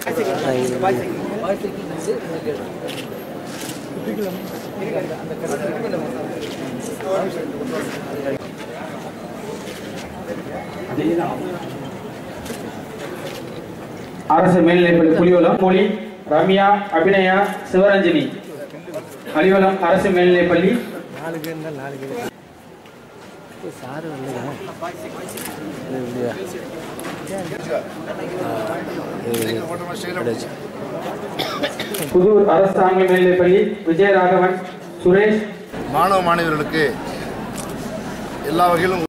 அரசு மேல்நிலைப்பள்ளி புலிவலம் மொழி ரம்யா அபிநயா சிவரஞ்சனி அலிவலம் அரசு மேல்நிலைப்பள்ளி நாலு பேர் இருந்தால் நாலு பேர் சாரு வந்து புதூர் அரசு ஆங்கில மேல்நிலைப்பள்ளி விஜயராகவன் சுரேஷ் மாணவ மாணவியர்களுக்கு எல்லா வகையிலும்